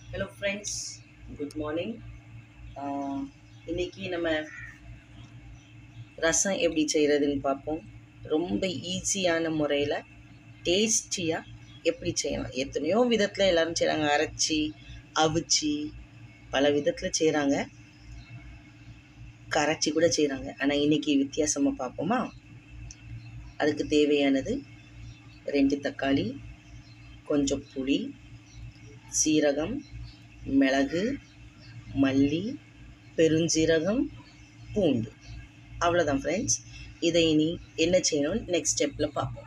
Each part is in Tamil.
ஹலோ ஃப்ரெண்ட்ஸ் குட் மார்னிங் இன்னைக்கு நம்ம ரசம் எப்படி செய்கிறதுன்னு பார்ப்போம் ரொம்ப ஈஸியான முறையில் டேஸ்டியாக எப்படி செய்யலாம் எத்தனையோ விதத்தில் எல்லோரும் செய்கிறாங்க அரைச்சி அவிச்சு பல விதத்தில் செய்கிறாங்க கரைச்சி கூட செய்கிறாங்க ஆனால் இன்றைக்கி வித்தியாசமாக பார்ப்போமா அதுக்கு தேவையானது ரெண்டு தக்காளி கொஞ்சம் புளி சீரகம் மிளகு மல்லி பெருஞ்சீரகம் பூண்டு அவ்வளோதான் ஃப்ரெண்ட்ஸ் இதை இனி என்ன செய்யணும்னு நெக்ஸ்ட் ஸ்டெப்பில் பார்ப்போம்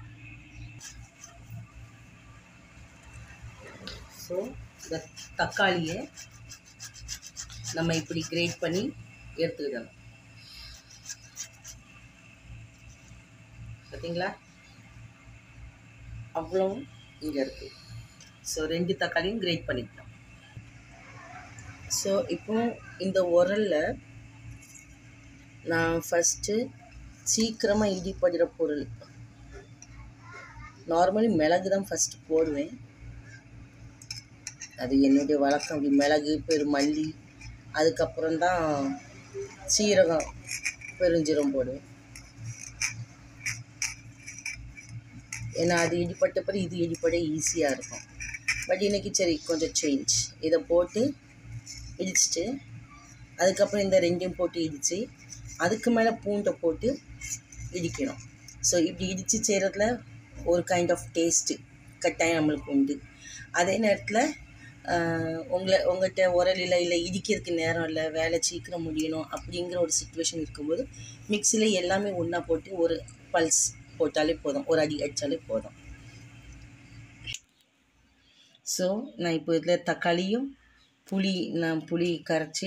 ஸோ இந்த தக்காளியை நம்ம இப்படி கிரேட் பண்ணி எடுத்துக்கிடணும் பார்த்தீங்களா அவ்வளோ இங்கே இருக்குது ஸோ ரெண்டு தக்காளியும் கிரேட் பண்ணிக்கிட்டோம் ஸோ இப்போ இந்த உரலில் நான் ஃபஸ்ட்டு சீக்கிரமாக இடிப்படுற பொருள் நார்மலி மிளகு தான் ஃபஸ்ட்டு போடுவேன் அது என்னுடைய வழக்கம் அப்படி மிளகு பெரு மல்லி அதுக்கப்புறம் தான் சீரகம் பெருஞ்சீரகம் போடுவேன் ஏன்னா அது இடிப்பட்ட பிறகு இது இடிப்பட ஈஸியாக இருக்கும் பட் இன்றைக்கி சரி கொஞ்சம் சேஞ்ச் இதை போட்டு இடிச்சிட்டு அதுக்கப்புறம் இந்த ரெண்டையும் போட்டு இடித்து அதுக்கு மேலே பூண்டை போட்டு இடிக்கணும் ஸோ இப்படி இடித்து செய்கிறதுல ஒரு கைண்ட் ஆஃப் டேஸ்ட்டு கட்டாயம் நம்மளுக்கு உண்டு அதே நேரத்தில் உங்களை உங்கள்கிட்ட உரலில் இல்லை இடிக்கிறதுக்கு நேரம் இல்லை வேலை சீக்கிரம் முடியணும் அப்படிங்கிற ஒரு சுச்சுவேஷன் இருக்கும்போது மிக்சியில் எல்லாமே ஒன்றா போட்டு ஒரு பல்ஸ் போட்டாலே போதும் ஒரு அடி அடித்தாலே போதும் ஸோ நான் இப்போ இதில் தக்காளியும் புளி நான் புளி கரைச்சி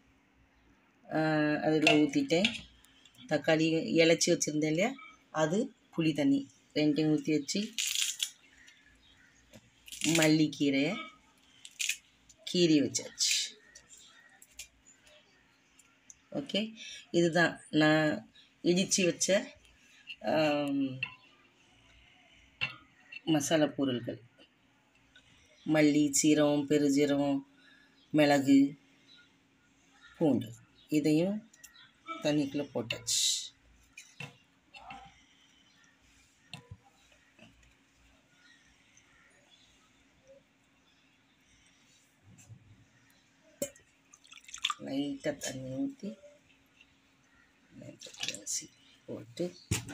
அதில் ஊற்றிட்டேன் தக்காளி இலச்சி வச்சுருந்தேன் இல்லையா அது புளி தண்ணி ரெண்டையும் ஊற்றி வச்சு மல்லிக்கீரையை கீரி வச்சாச்சு ஓகே இதுதான் நான் இடித்து வச்ச மசாலா பொருள்கள் மல்லி சீரகம் பெருஜீரகம் மிளகு பூண்டு இதையும் தண்ணிக்குள்ளே போட்டாச்சு லைட்டாக தண்ணி ஊற்றி அரிசி போட்டு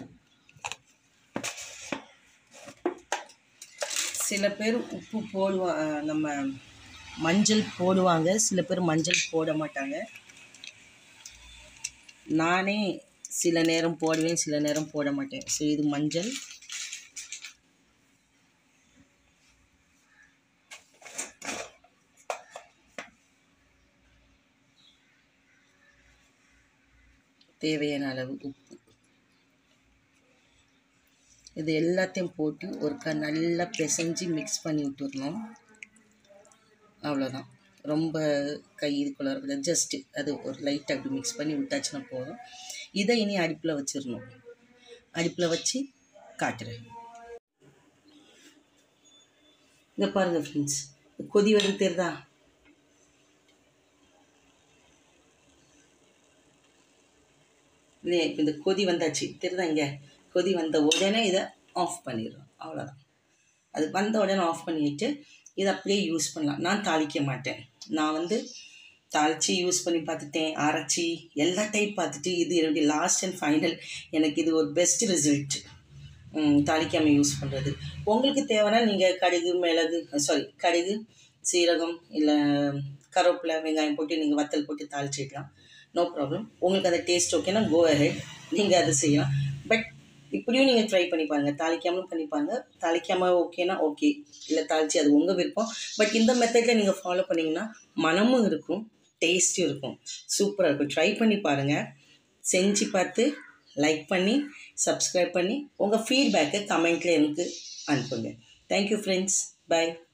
சில பேர் உப்பு போடுவா நம்ம மஞ்சள் போடுவாங்க சில பேர் மஞ்சள் போட மாட்டாங்க நானே சில நேரம் போடுவேன் சில நேரம் போட மாட்டேன் ஸோ இது மஞ்சள் தேவையான அளவு உப்பு இது எல்லாத்தையும் போட்டு ஒருக்கா நல்லா பிசைஞ்சு மிக்ஸ் பண்ணி விட்டுடணும் அவ்வளோதான் ரொம்ப கை இதுக்குள்ள இருக்குது ஜஸ்ட்டு அது ஒரு லைட்டாக அப்படி மிக்ஸ் பண்ணி விட்டாச்சுன்னா போதும் இதை இனி அடுப்பில் வச்சிடணும் அடுப்பில் வச்சு காட்டுறேன் இங்கே பாருங்கள் ஃப்ரெண்ட்ஸ் கொதி வருது தெரியுதா இல்லையா இப்போ இந்த கொதி வந்தாச்சு தெரியுதா இங்கே கொதி வந்த உடனே இதை ஆஃப் பண்ணிடுறோம் அவ்வளோதான் அது வந்த உடனே ஆஃப் பண்ணிவிட்டு இதை அப்படியே யூஸ் பண்ணலாம் நான் தாளிக்க மாட்டேன் நான் வந்து தாளித்து யூஸ் பண்ணி பார்த்துட்டேன் அரைச்சி எல்லா டைப் பார்த்துட்டு இது என்னுடைய லாஸ்ட் அண்ட் ஃபைனல் எனக்கு இது ஒரு பெஸ்ட் ரிசல்ட் தாளிக்காமல் யூஸ் பண்ணுறது உங்களுக்கு தேவைன்னா நீங்கள் கடுகு மிளகு சாரி கடுகு சீரகம் இல்லை கருவேப்பிலை வெங்காயம் போட்டு நீங்கள் வத்தல் போட்டு தாளிச்சிடலாம் நோ ப்ராப்ளம் உங்களுக்கு அந்த டேஸ்ட் ஓகேனா கோ அஹெட் நீங்கள் அதை செய்யலாம் பட் இப்படியும் நீங்கள் ட்ரை பண்ணி பாருங்கள் தாளிக்காமலும் பண்ணி பாருங்கள் தாளிக்காமல் ஓகேனா ஓகே இல்லை தாளித்து அது உங்கள் விருப்பம் பட் இந்த மெத்தடில் நீங்கள் ஃபாலோ பண்ணிங்கன்னா மனமும் இருக்கும் டேஸ்ட்டும் இருக்கும் சூப்பராக இருக்கும் ட்ரை பண்ணி பாருங்கள் செஞ்சு பார்த்து லைக் பண்ணி சப்ஸ்கிரைப் பண்ணி உங்கள் ஃபீட்பேக்கை கமெண்ட்டில் எனக்கு அனுப்புங்க தேங்க்யூ ஃப்ரெண்ட்ஸ் பாய்